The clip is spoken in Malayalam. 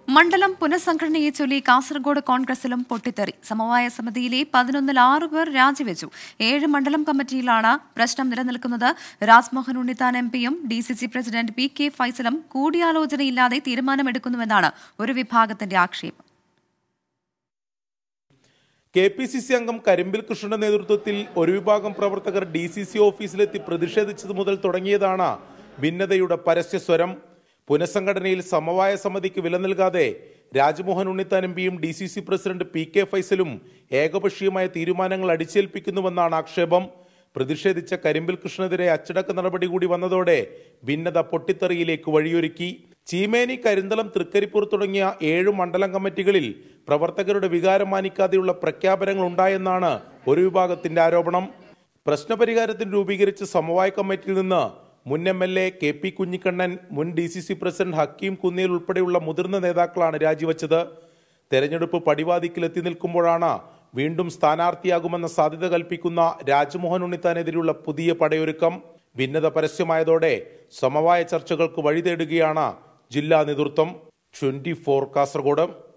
മണ്ഡലം പുനഃസംഘടനയെ ചൊല്ലി കാസർഗോഡ് കോൺഗ്രസിലും പൊട്ടിത്തെറി സമവായ സമിതിയിലെ പതിനൊന്നിൽ ആറ് പേർ രാജിവെച്ചു ഏഴ് മണ്ഡലം കമ്മിറ്റിയിലാണ് പ്രശ്നം നിലനിൽക്കുന്നത് രാജ്മോഹൻ ഉണ്ണിത്താൻ എം പിയും D C C president P K ഫൈസലും കൂടിയാലോചനയില്ലാതെ തീരുമാനമെടുക്കുന്നുവെന്നാണ് ഒരു വിഭാഗത്തിന്റെ ആക്ഷേപം കെ പി സി സി അംഗം കരിമ്പിൽ കൃഷ്ണന്റെ നേതൃത്വത്തിൽ ഒരു വിഭാഗം പ്രവർത്തകർ ഡി സി സി ഓഫീസിലെത്തി പ്രതിഷേധിച്ചത് മുതൽ തുടങ്ങിയതാണ് ഭിന്നതയുടെ പരസ്യസ്വരം പുനഃസംഘടനയിൽ സമവായ സമിതിക്ക് വില നൽകാതെ രാജ്മോഹൻ ഉണ്ണിത്താൻ എം പിയും D C C president P K ഫൈസലും ഏകപക്ഷീയമായ തീരുമാനങ്ങൾ അടിച്ചേൽപ്പിക്കുന്നുവെന്നാണ് ആക്ഷേപം പ്രതിഷേധിച്ച കരിമ്പിൽ കൃഷ്ണനെതിരെ അച്ചടക്ക നടപടി കൂടി വന്നതോടെ ഭിന്നത പൊട്ടിത്തെറിയിലേക്ക് വഴിയൊരുക്കി ചീമേനി കരിന്തളം തൃക്കരിപ്പൂർ തുടങ്ങിയ ഏഴ് മണ്ഡലം കമ്മിറ്റികളിൽ പ്രവർത്തകരുടെ വികാരം മാനിക്കാതെയുള്ള പ്രഖ്യാപനങ്ങൾ ഉണ്ടായെന്നാണ് ഒരു വിഭാഗത്തിന്റെ ആരോപണം പ്രശ്നപരിഹാരത്തിന് രൂപീകരിച്ച സമവായ കമ്മിറ്റിയിൽ നിന്ന് മുൻ M L A K P Kunhikannan മുൻ D C C president Hakeem Kunniyil ഉൾപ്പെടെയുള്ള മുതിർന്ന നേതാക്കളാണ് രാജിവെച്ചത് തെരഞ്ഞെടുപ്പ് പടിവാതിക്കലെത്തി നിൽക്കുമ്പോഴാണ് വീണ്ടും സ്ഥാനാർത്ഥിയാകുമെന്ന സാധ്യത കൽപ്പിക്കുന്ന രാജ്മോഹൻ ഉണ്ണിത്താനെതിരെയുള്ള പുതിയ പടയൊരുക്കം ഭിന്നത പരസ്യമായതോടെ സമവായ ചർച്ചകൾക്ക് വഴി തേടുകയാണ് ജില്ലാ നേതൃത്വം ട്വന്റി ഫോർ കാസർഗോഡ്